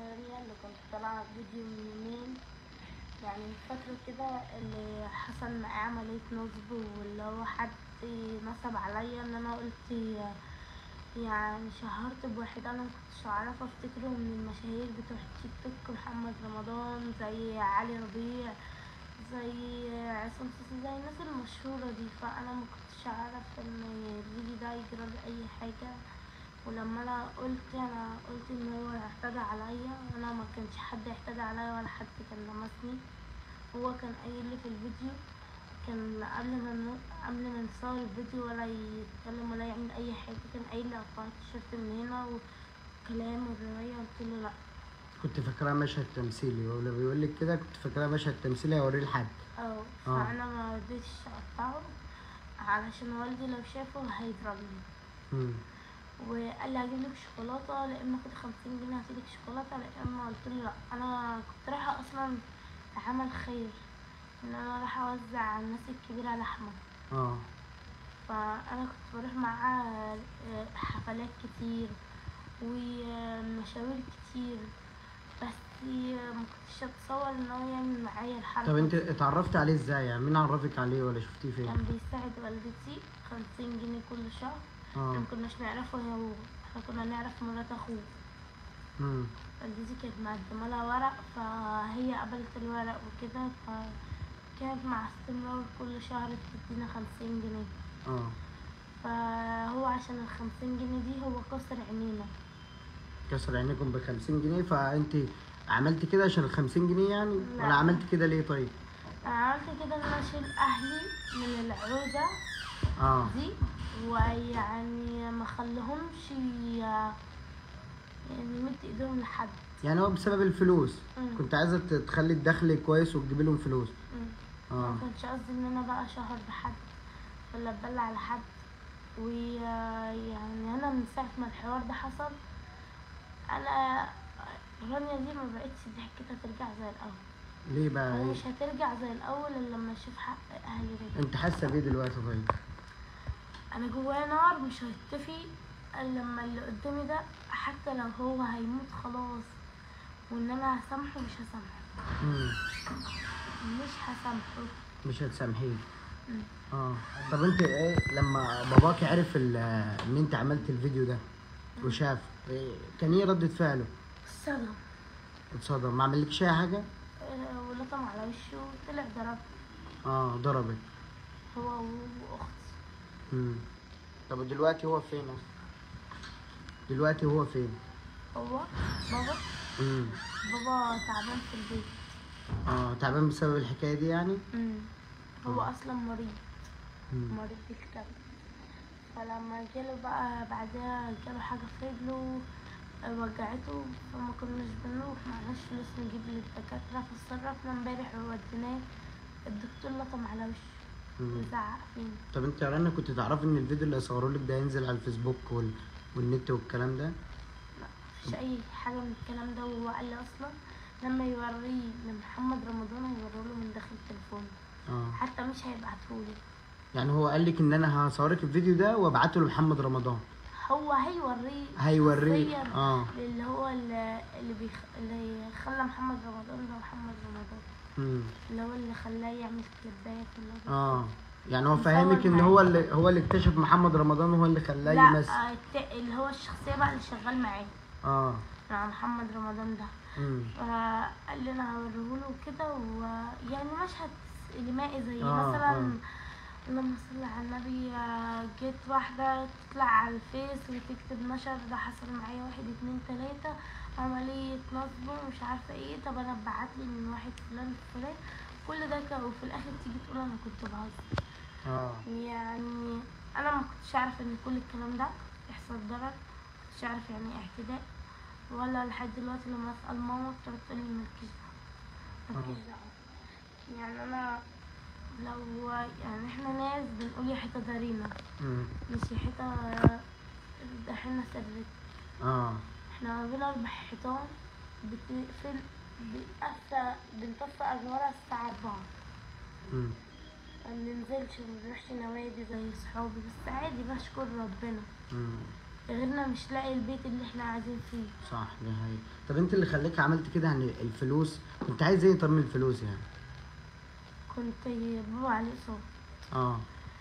ريا اللي كنت طالعة فيديو من يومين يعني من فترة كده اللي حصل معاه عملية نصب واللي هو حد نصب عليا ان انا قلت يعني شهرت بواحد انا مكنتش اعرفه افتكره من المشاهير بتوع التيك توك محمد رمضان زي علي ربيع زي عصام صاصا زي الناس المشهورة دي فانا مكنتش اعرف ان الفيديو ده يجرى لي اي حاجة ولما انا قلت انا قلت ان هو اعتدى عليا وانا ما كانش حد اعتدى عليا ولا حد كان لمسني هو كان قايل لي في الفيديو كان قبل ما نو- قبل ما نصور الفيديو ولا يتكلم ولا يعمل اي حاجه كان قايل لي اقطع التيشيرت من هنا وكلام والروايه قلت له لا كنت فاكراه مشهد تمثيلي ولا بيقول لك كده كنت فاكراه مشهد تمثيلي هوريه لحد اه آه. فانا ما رضيتش اقطعه علشان والدي لو شافه هيضربني مم. وقال لي هجيب لك شوكولاته لا اما خدي 50 جنيه هاتيلك شوكولاته لا اما قلت له لا انا كنت رايحه اصلا عمل خير ان انا رايحه اوزع على الناس الكبيره لحمه اه فانا كنت بروح معاه آه، حفلات كتير ومشاوير كتير بس آه، ما كنتش اتصور ان هو يعمل معايا الحركه طب انت اتعرفت عليه ازاي يعني مين عرفك عليه ولا شفتيه فين كان بيساعد والدتي 50 جنيه كل شهر اه احنا مكناش نعرفه هو احنا كنا نعرف مرات اخوه مم. والدتي كانت مقدمة لها ورق فهي قبلت الورق وكده فكانت مع استمرار كل شهر بتدينا خمسين جنيه اه فهو عشان الخمسين جنيه دي هو كسر عينينا كسر عينيكم ب 50 جنيه فانت عملت كده عشان ال 50 جنيه يعني لا. ولا عملت كده ليه طيب انا عملت كده ان انا اشيل اهلي من العودة اه دي ويعني ما خليهمش ي- يعني يمد ايدهم لحد يعني هو بسبب الفلوس مم. كنت عايزه ت- تخلي الدخل كويس وتجيبي لهم فلوس مم. اه ما كانش قصدي ان انا بقى شهر بحد ولا اتبلع على حد ويعني انا من ساعه ما الحوار ده حصل انا رانيا دي ما بقتش ضحكتها ترجع زي الاول ليه بقى ومش هترجع زي الاول الا لما اشوف حق اهلي رجع انت حاسه بيه دلوقتي طيب انا جوايا نار مش هتطفي الا لما اللي قدامي ده حتى لو هو هيموت خلاص وان انا هسامحه مش هسامحه مم. مش هسامحه مش هتسامحيه مم. اه طب انت ايه لما باباك عرف ال- ان انت عملت الفيديو ده وشاف إيه كان ايه ردة فعله؟ الصدم اتصدم ما عملكش اي حاجه؟ آه، ولطم على وشه وطلع ضرب اه ضربك هو واختي مم. طب دلوقتي هو فين اصلا؟ دلوقتي هو فين؟ هو بابا مم. بابا تعبان في البيت اه تعبان بسبب الحكايه دي يعني؟ مم. هو اصلا مريض مم. مريض بالكبد فلما جاله بقى بعدها جاله حاجة في رجله آه، وجعته فما كناش بنروح معناش فلوس نجيب للدكاترة فاتصرفنا امبارح ووديناه الدكتور لطم على وشه مم. وزعق فينا طب انت يا رنا كنت تعرفي ان الفيديو اللي هيصوره لك ده هينزل على الفيسبوك وال... والنت والكلام ده؟ مفيش اي حاجه من الكلام ده وهو قال لي اصلا لما يوريه لمحمد رمضان هيوريه له من داخل تليفونه اه حتى مش هيبعتهولي يعني هو قال لك ان انا هصورك الفيديو ده وابعته لمحمد رمضان هو هيوريه هيوريه شخصياً اه اللي هو اللي اللي, بيخ... اللي خلى محمد رمضان ده محمد رمضان مم. اللي هو اللي خلاه يعمل كليبات اللي هو اه يعني هو مصور فاهمك ان معاه. هو اللي هو اللي اكتشف محمد رمضان هو اللي خلاه لا يمثل آه، الت- اللي هو الشخصيه بقى اللي شغال معاه اه مع محمد رمضان ده امم فقال لي انا هوريهوله وكده ويعني مشهد سينمائي زي آه، مثلا آه. اللهم صل على النبي آه، جيت واحدة تطلع على الفيس وتكتب نشر ده حصل معايا واحد اتنين تلاتة عملية نصب ومش عارفة ايه طب انا بعتلي من واحد فلان فلان كل ده كان وفي الاخر تيجي تقول انا كنت بهزر اه يعني انا ما كنتش اعرف ان كل الكلام ده يحصل ضرر ما كنتش اعرف يعني ايه اعتداء ولا لحد دلوقتي لما اسال ماما بتقعد تقول لي مالكيش دعوه مالكيش دعوه يعني انا لو يعني احنا ناس بنقول يا حيطه دارينا امم مش يا حيطه دحينا سرت اه احنا ما بين اربع حيطان بتقفل بنقفل بنطفي انوارها الساعه 4 امم ما بننزلش ما بنروحش نوادي زي صحابي بس عادي بشكر ربنا امم غيرنا مش لاقي البيت اللي احنا قاعدين فيه صح دي هي طب انت اللي خليك عملت كده يعني الفلوس كنت عايز ايه طب من الفلوس يعني كنت بابا عليه صوت اه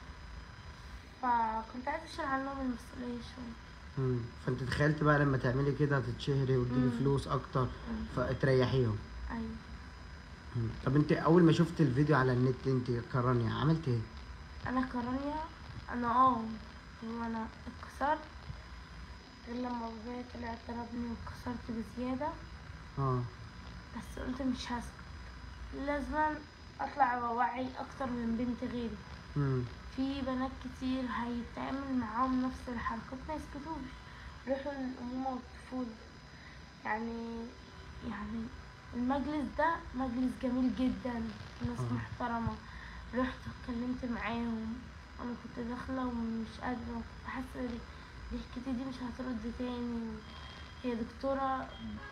فكنت عايزة اشيل عنهم المسؤولية شوية مم. فانت تخيلت بقى لما تعملي كده هتتشهري وتجيبي مم. فلوس اكتر مم. فتريحيهم ايوه مم. طب انت اول ما شفت الفيديو على النت انت كرانيا عملت ايه انا كرانيا انا اه هو انا اتكسرت غير لما بابايا طلع ضربني واتكسرت بزيادة اه بس قلت مش هسكت لازم اطلع واوعي اكتر من بنت غيري مم. في بنات كتير هيتعمل معاهم نفس الحركات ما يسكتوش روحوا للأمومة والطفولة يعني يعني المجلس ده مجلس جميل جدا ناس آه. محترمة رحت اتكلمت معاهم انا كنت داخلة ومش قادرة وكنت حاسة دي- ضحكتي دي مش هترد تاني هي دكتورة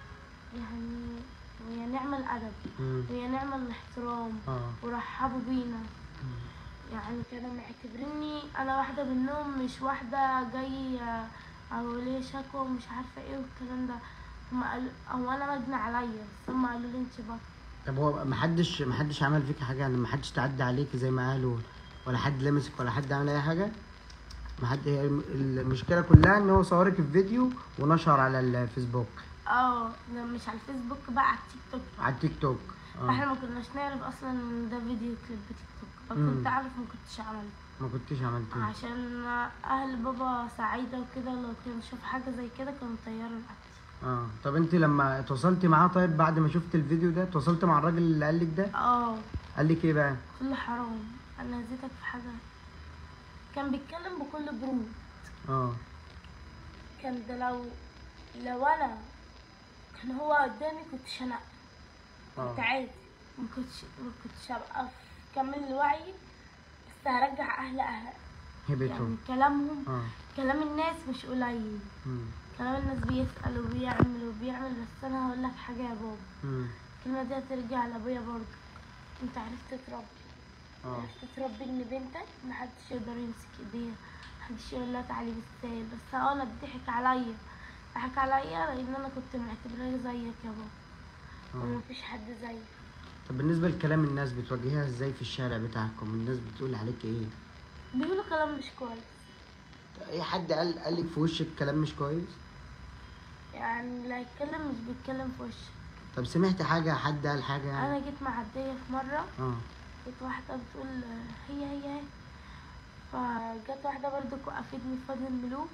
يعني وهي نعمة الأدب مم. وهي نعمة الاحترام اه ورحبوا بينا يعني كانوا معتبريني انا واحده منهم مش واحده جايه او ليه شكوى ومش عارفه ايه والكلام ده هم قالوا او انا مجني عليا بس هم قالوا لي انت بطل طب هو محدش محدش عمل فيك حاجه يعني محدش تعدى عليك زي ما قالوا ولا حد لمسك ولا حد عمل اي حاجه محد هي الم- المشكله كلها ان هو صورك في فيديو ونشر على الفيسبوك اه ده مش على الفيسبوك بقى على التيك توك على التيك توك فاحنا اه ما كناش نعرف اصلا ان ده فيديو كليب تيك توك لو مم. كنت عارف ما كنتش عملت ما كنتش عملت ايه عشان اهل بابا سعيده وكده لو كانوا شافوا حاجه زي كده كانوا طيروا رقبتي اه طب انت لما اتواصلتي معاه طيب بعد ما شفت الفيديو ده اتواصلت مع الراجل اللي قال لك ده اه قال لك ايه بقى كل حرام انا هزيتك في حاجه كان بيتكلم بكل برود اه كان ده لو لو انا كان هو قدامي كنت شنق اه كنت عادي ما كنتش ما كنتش هبقى في كامل الوعي بس هرجع اهل اهل يعني هبته كلامهم اه كلام الناس مش قليل مم. كلام الناس بيسأل وبيعمل وبيعمل بس انا هقول لك حاجه يا بابا مم. الكلمه دي هترجع لابويا برضه انت عرفت تربي اه عرفت تربي ان بنتك محدش يقدر يمسك ايديها محدش يقول لها تعالي بالسهل بس اه انا ضحك عليا ضحك عليا لان انا كنت معتبراه زيك يا بابا اه ومفيش حد زيك طب بالنسبه لكلام الناس بتواجهها ازاي في الشارع بتاعكم الناس بتقول عليك ايه بيقولوا كلام مش كويس اي حد قال قال لك في وشك كلام مش كويس يعني اللي هيتكلم مش بيتكلم في وشك طب سمعت حاجه حد قال حاجه يعني انا جيت معديه في مره اه جت واحده بتقول هي هي هي فجت واحده برضو وقفتني في وادي الملوك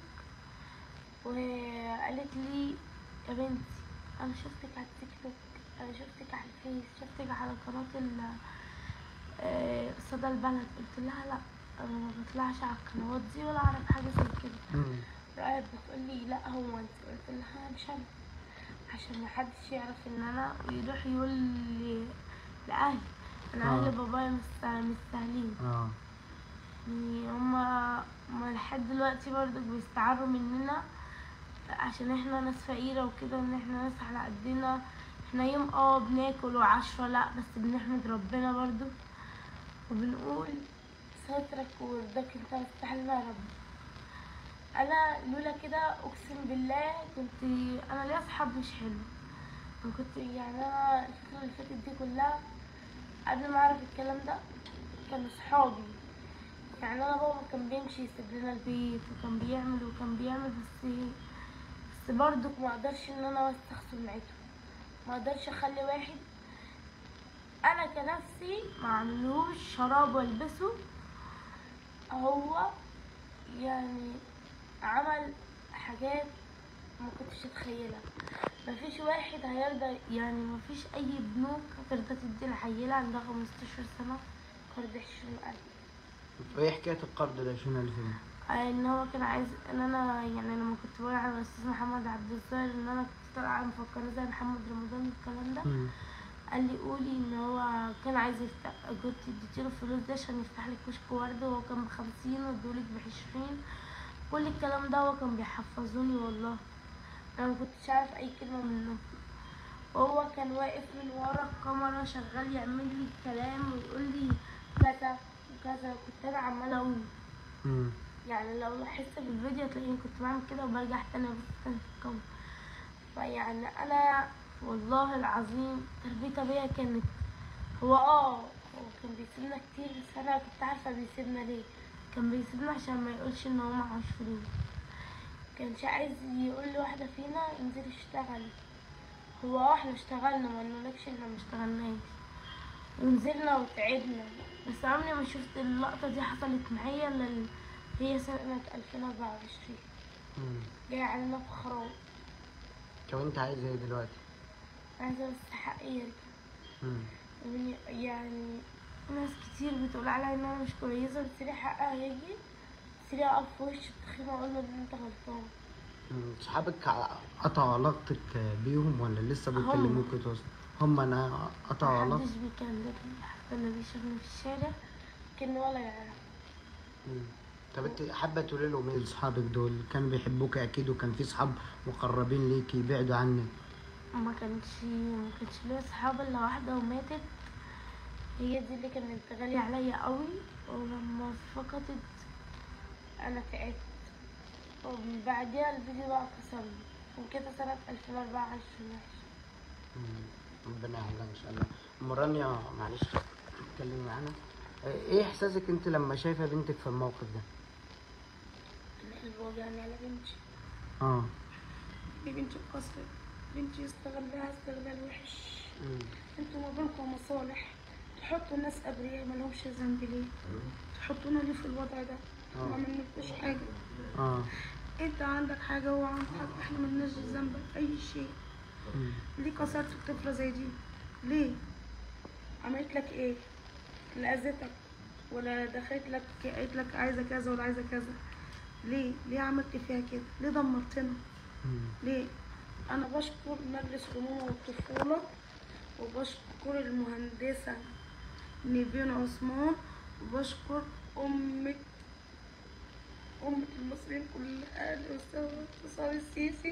وقالت لي يا بنتي انا شفتك على التيك توك انا شفتك على الفيس شفتك على قناه ال آه، صدى البلد قلت لها لا انا ما بطلعش على القنوات دي ولا اعرف حاجه زي كده مم. راحت بتقول لي لا هو انت قلت لها مش انا عشان ما حدش يعرف ان انا ويروح يقول لي لاهلي انا آه. اهل بابايا مش سا- مش سهلين اه يعني هما هما لحد دلوقتي برضه بيستعروا مننا عشان احنا ناس فقيرة وكده ان احنا ناس على قدنا احنا يوم اه بناكل وعشرة لا بس بنحمد ربنا برضه وبنقول سترك ورضاك انت مستحيل يا رب انا لولا كده اقسم بالله كنت انا ليا اصحاب مش حلو انا كنت يعني انا الفترة اللي فاتت دي كلها قبل ما اعرف الكلام ده كانوا صحابي يعني انا بابا كان بيمشي يسيب لنا البيت وكان بيعمل وكان بيعمل بس بس برضك ما اقدرش ان انا اوسخ سمعته ما اقدرش اخلي واحد انا كنفسي ما عملوش شراب والبسه هو يعني عمل حاجات ما كنتش اتخيلها مفيش واحد هيرضى يعني مفيش اي بنوك هترضى تدي العيلة عندها 15 سنة قرض 20000 وايه حكايه القرض ده شنو اللي فيه ان هو كان عايز ان انا يعني لما كنت بقول على الاستاذ محمد عبد الظاهر ان انا كنت طالعه مفكره زي محمد رمضان والكلام ده مم. قال لي قولي ان هو كان عايز يفتح كنت اديتيله الفلوس دي عشان يفتح لك كشك ورد وهو كان بخمسين وادولك بعشرين كل الكلام ده هو كان بيحفظوني والله انا ما كنتش عارف اي كلمه منه وهو كان واقف من ورا الكاميرا شغال يعمل لي كلام ويقول لي كذا وكذا كنت انا عماله اقول مم. يعني لو لاحظت في الفيديو تلاقيني كنت بعمل كده وبرجع تاني ابص تاني في الكاميرا فيعني انا والله العظيم تربية ابويا كانت هو اه هو كان بيسيبنا كتير بس انا كنت عارفة بيسيبنا ليه كان بيسيبنا عشان ما يقولش ان هو معهوش فلوس كانش عايز يقول لواحدة فينا انزلي اشتغلي هو اه احنا اشتغلنا ما نقولكش احنا ما اشتغلناش ونزلنا وتعبنا بس عمري ما شفت اللقطة دي حصلت معايا الا ال- هي سنة 2024 مم. جاي علينا بخراب طب انت عايز ايه دلوقتي عايزة بس حقي يرجع مم. يعني- يعني ناس كتير بتقول عليا ان انا مش كويسة بس ليه حقها يجي بس ليه اقف في وش التخينة واقول له ان انت غلطان مم. صحابك ع- قطعوا علاقتك بيهم ولا لسه بيكلموك تواصل هم انا قطعوا علاقتك محدش بيكلمني حتى اللي بيشوفني في الشارع كأنه ولا يعرف مم. طب انت حابه تقولي لهم ايه لاصحابك دول كانوا بيحبوك اكيد وكان في صحاب مقربين ليكي يبعدوا عنك ما كانش ما كانش ليا صحاب الا واحده وماتت هي دي اللي كانت غالية عليا قوي ولما فقدت انا تعبت ومن بعدها الفيديو بقى كسرني وكده سنة 2024 مم. ربنا يهلا ان شاء الله ام رانيا معلش اتكلمي معانا ايه احساسك انت لما شايفه بنتك في الموقف ده القلب وجعني على بنتي اه دي بنتي اتكسرت بنتي استغلها استغلال وحش مم. انتوا ما بينكم مصالح تحطوا ناس ابرياء مالهمش ذنب ليه تحطونا ليه في الوضع ده آه. ما عملناش حاجه اه انت عندك حاجه وهو عنده حاجه احنا ملناش ذنب في اي شيء مم. ليه كسرت الطفله زي دي ليه عملت لك ايه لا اذتك ولا دخلت لك قالت لك عايزه كذا ولا عايزه كذا ليه ليه عملت فيها كده ليه دمرتنا مم. ليه انا بشكر مجلس الامومه والطفوله وبشكر المهندسه نيفين عثمان وبشكر امك أمة المصريين كلها الأستاذ انتصار السيسي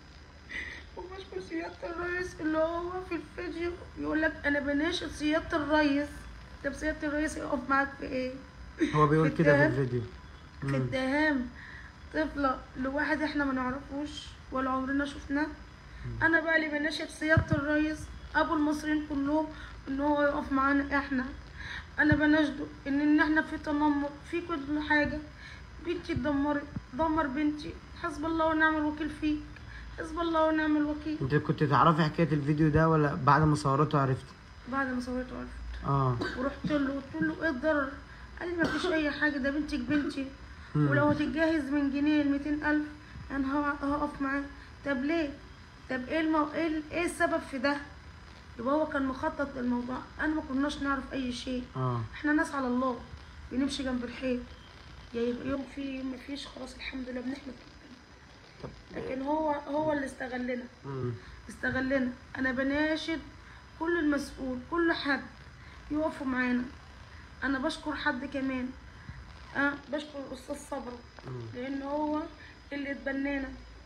وبشكر سيادة الرئيس اللي هو في الفيديو يقول لك أنا بناشد سيادة الرئيس طب سيادة الرئيس يقف معاك في إيه؟ هو بيقول في كده في الكهف. الفيديو في مم. اتهام طفلة لواحد احنا ما نعرفوش ولا عمرنا شفناه انا بقى اللي بناشد سيادة الرئيس ابو المصريين كلهم ان هو يقف معانا احنا انا بناشده ان ان احنا في تنمر في كل حاجة بنتي اتدمرت دمر بنتي حسب الله ونعم الوكيل فيك حسب الله ونعم الوكيل انت كنت تعرفي حكايه الفيديو ده ولا بعد ما صورته عرفتي بعد ما صورته عرفت اه ورحت له قلت له ايه الضرر قال لي مفيش اي حاجه ده بنتك بنتي مم. ولو هتتجهز من جنيه ل 200000 انا هق- هقف معاه طب ليه طب ايه المو... ايه ال- ايه السبب في ده يبقى هو كان مخطط للموضوع انا ما كناش نعرف اي شيء اه احنا ناس على الله بنمشي جنب الحيط يعني يوم في يوم مفيش خلاص الحمد لله بنحمد ربنا طب لكن هو هو اللي استغلنا مم. استغلنا انا بناشد كل المسؤول كل حد يقفوا معانا انا بشكر حد كمان أه بشكر الاستاذ صبري مم. لان هو اللي اتبنانا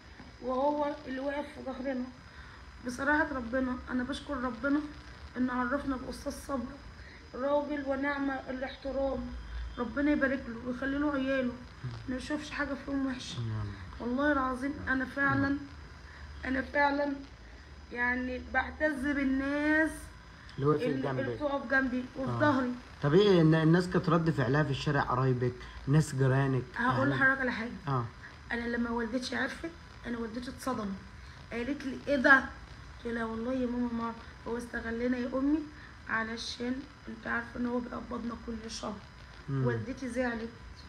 وهو اللي وقف في ظهرنا بصراحة ربنا انا بشكر ربنا ان عرفنا باستاذ صبري راجل ونعمة الاحترام ربنا يبارك له ويخلي له عياله ما يشوفش حاجة فيهم وحشة والله العظيم انا فعلا انا فعلا يعني بعتز بالناس اللي وقف اللي اللي جنبك بتقف جنبي وفي آه. ظهري طب ايه إن الناس كانت رد فعلها في الشارع قرايبك ناس جيرانك هقول يعني- لحضرتك على حاجه اه انا لما والدتي عرفت انا والدتي اتصدمت قالت لي ايه ده قلت لها والله يا ماما ما هو استغلنا يا امي علشان انت عارفه ان هو بيقبضنا كل شهر مم. والدتي زعلت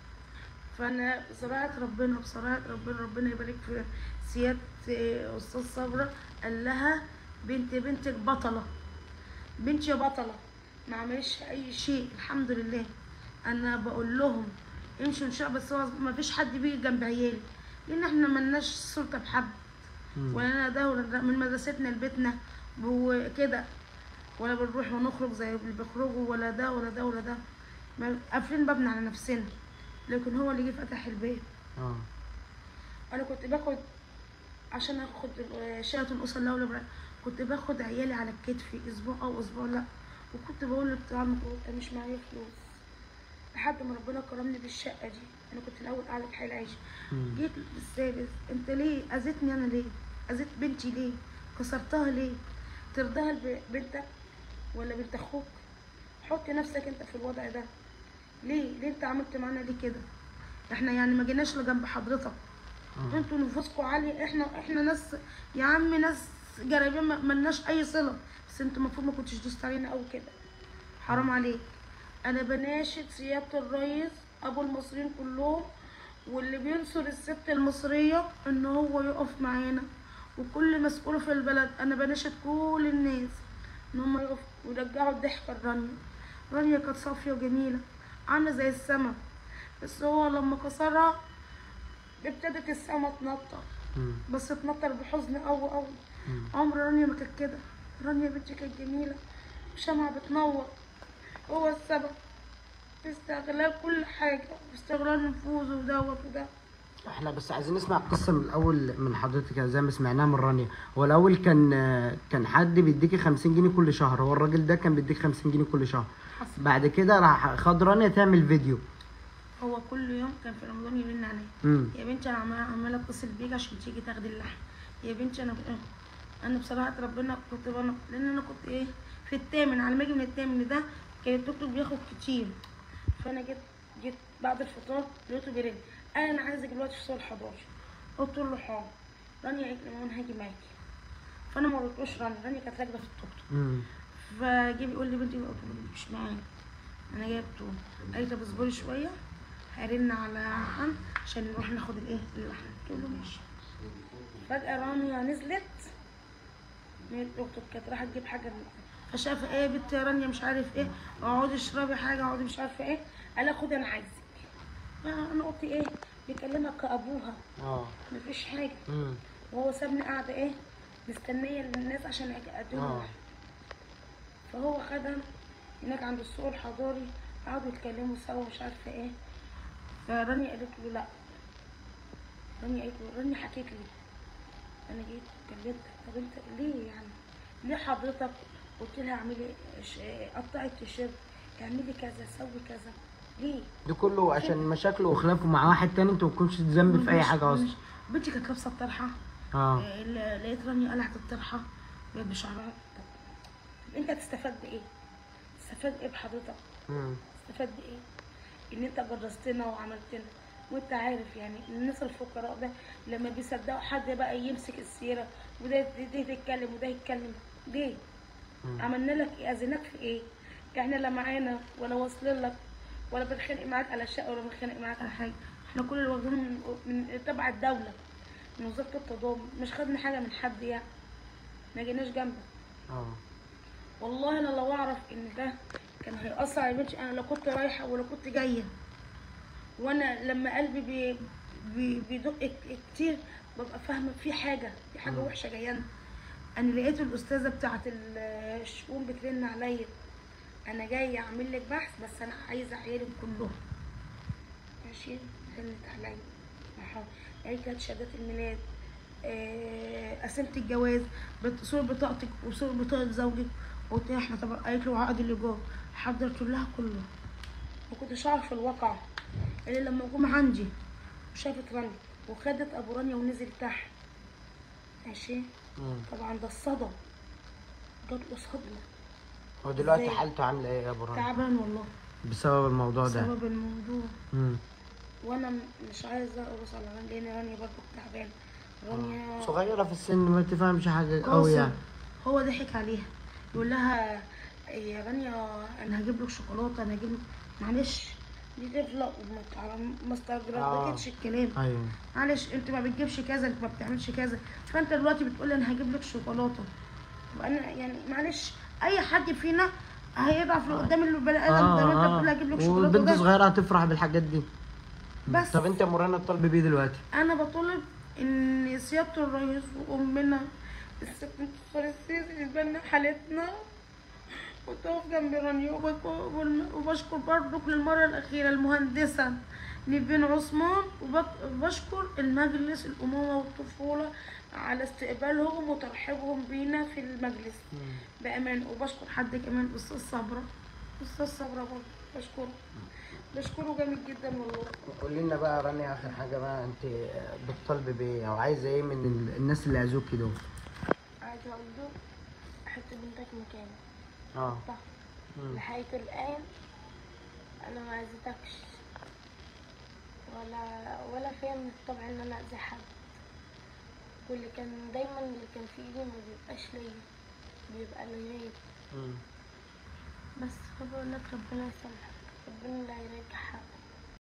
فانا بصراحه ربنا بصراحه ربنا ربنا يبارك في سياده آه، استاذ صبره قال لها بنت بنتك بطله بنتي بطله ما عملش اي شيء الحمد لله انا بقول لهم امشوا ان شاء الله بس هو ما فيش حد بيجي جنب عيالي لان احنا ملناش سلطه بحد مم. ولا انا ده ولا ده من مدرستنا لبيتنا وكده ولا بنروح ونخرج زي اللي بيخرجوا ولا ده ولا ده ولا ده ما- قافلين بابنا على نفسنا لكن هو اللي جه فتح البيت اه انا كنت باخد عشان اخد شهاده الاسره الاولى بقى، كنت باخد عيالي على كتفي اسبوع او اسبوع لا وكنت بقول لبتاع المكروه مش معايا فلوس لحد ما ربنا كرمني بالشقه دي انا كنت الاول قاعده في حي العيش مم. جيت السادس انت ليه اذيتني انا ليه اذيت بنتي ليه كسرتها ليه ترضاها لبنتك ولا بنت اخوك حط نفسك انت في الوضع ده ليه ليه انت عملت معانا ليه كده احنا يعني ما جيناش لجنب حضرتك آه. انتوا نفوسكم عاليه احنا احنا ناس يا عم ناس جرايبين ما- ملناش اي صله بس انت المفروض ما كنتش دوست علينا قوي كده حرام عليك انا بناشد سياده الرئيس ابو المصريين كلهم واللي بينصر الست المصريه ان هو يقف معانا وكل مسؤول في البلد انا بناشد كل الناس ان هم يقفوا ويرجعوا الضحكه لرانيا رانيا كانت صافيه وجميله عامله زي السما بس هو لما كسرها ابتدت السما تنطر مم. بس اتنطر بحزن قوي قوي مم. عمر رانيا ما كانت كده رانيا بنتي كانت جميلة وشمعة بتنور هو السبب في استغلال كل حاجة واستغلال نفوذه ودوت وده احنا بس عايزين نسمع القصه من الاول من حضرتك زي ما سمعناها من رانيا هو الاول كان كان حد بيديكي 50 جنيه كل شهر هو الراجل ده كان بيديك 50 جنيه كل شهر حصل. بعد كده راح خد رانيا تعمل فيديو هو كل يوم كان في رمضان يرن عليا امم يا بنتي انا عمالة عمالة اتصل بيك عشان تيجي تاخدي اللحم يا بنتي انا انا بصراحة ربنا كنت بنا لان انا كنت ايه في التامن على ما اجي من التامن ده كان الدكتور بياخد كتير فانا جيت جيت بعد الفطار لقيته بيرن قال انا عايزك دلوقتي في صالح 11 قلت له حاضر رانيا قالت لي ماما انا هاجي معاكي فانا ما قلتلوش رانيا رانيا كانت راكبه في التوك توك امم فجه بيقول لي بنتي قلت له مش معايا انا جايه بتوع قال لي طب اصبري شويه هرن على حن عشان نروح ناخد الايه اللحم قلت له ماشي فجاه رانيا نزلت من الدكتور كانت رايحه تجيب حاجه فشافه ايه يا بنت يا رانيا مش عارف ايه اقعدي اشربي حاجه اقعدي مش عارفه ايه قال لها خدي انا عايزك انا قلت ايه بيكلمك كابوها اه مفيش حاجه امم وهو سابني قاعده ايه مستنيه الناس عشان اجي اديهم اه اللحم. فهو خدها هناك عند السوق الحضاري قعدوا يتكلموا سوا مش عارفه ايه فرانيا قالت له لا رانيا قالت له رانيا حكيت لي انا جيت كلمتك طب انت ليه يعني ليه حضرتك قلت لها اعملي ش- قطعي التيشيرت اعملي كذا سوي كذا ليه ده كله عشان مشاكله وخلافه مع واحد تاني انت ما تكونش ذنب في اي حاجه اصلا بنتي كانت لابسه الطرحه اه آه، ل- لقيت رانيا قلعت الطرحه بقت بشعرها طب طب انت هتستفاد بايه؟ تستفاد ايه بحضرتك؟ امم استفاد بايه؟ ان انت جرستنا وعملتنا وانت عارف يعني الناس الفقراء ده لما بيصدقوا حد بقى يمسك السيره وده ده يتكلم وده يتكلم ليه؟ مم. عملنا لك ايه؟ اذيناك في ايه؟ احنا لا معانا ولا واصلين لك ولا بنخانق معاك على شقه ولا بنخانق معاك على حاجه احنا كل اللي واخدينه من من تبع الدوله من وزاره التضامن مش خدنا حاجه من حد يعني ما جيناش جنبك اه والله انا لو اعرف ان ده كان هيأثر على بنتي انا لا كنت رايحه ولا كنت جايه وانا لما قلبي بي بي بيدق ك- كتير ببقى فاهمه في حاجه في حاجه وحشه جايه انا لقيت الاستاذه بتاعه الشؤون بترن عليا انا جايه اعمل لك بحث بس انا عايزه عيالك كلهم ماشي رنت عليا أهو. قالت لي هات شهادات الميلاد آه، قسيمة الجواز بط- صورة بطاقتك وصورة بطاقة زوجك قلت لها احنا طبعا قالت له وعقد الإيجار حضرت لها كله ما كنتش أعرف الواقع إلا لما جم عندي وشافت رانيا وخدت أبو رانيا ونزل تحت ماشي مم. طبعا ده الصدى جات له صدمة هو دلوقتي ازاي؟ حالته عامله ايه يا ابو رنا تعبان والله بسبب الموضوع ده بسبب الموضوع امم وانا م- مش عايزه ارقص على رانيا لان رانيا برضه تعبانه رانيا صغيره في السن ما تفهمش حاجه قوي قاصر. يعني هو ضحك عليها يقول لها يا رانيا انا هجيب لك شوكولاته انا هجيب لك معلش دي طفله وما تعرف- ما استغربتش الكلام ايوه معلش انت ما بتجيبش كذا انت ما بتعملش كذا فانت دلوقتي بتقول لي انا هجيب لك شوكولاته طب انا يعني معلش اي حد فينا هيضعف لو قدام البني ادم اه زي ما انت اه بتقول هجيب لك شوكولاته والبنت ده. صغيره هتفرح بالحاجات دي بس طب انت يا مورانا الطالب بيه دلوقتي انا بطلب ان سياده الرئيس وامنا الست انتصار السيسي تتبنى حالتنا وتقف جنب رانيا وبك- وبن- وبشكر برضك للمره الاخيره المهندسه نيفين عثمان وبك- وبشكر المجلس الامومه والطفوله على استقبالهم وترحيبهم بينا في المجلس بامان وبشكر حد كمان استاذ صبره استاذ صبره برضه بشكره بشكره جامد جدا والله قولي لنا بقى رانيا اخر حاجه بقى انت بتطالبي بايه او عايزه ايه من ال- الناس اللي اذوكي دول عايزة اقول له حط بنتك مكاني اه صح مم. لحد الآن أنا ما أذيتكش ولا ولا فيا من الطبع إن أنا أذي حد واللي كان دايما اللي كان في إيدي ما بيبقاش ليا بيبقى لغيري مم. بس فبقول لك ربنا يسامحك ربنا لا يرجع حقك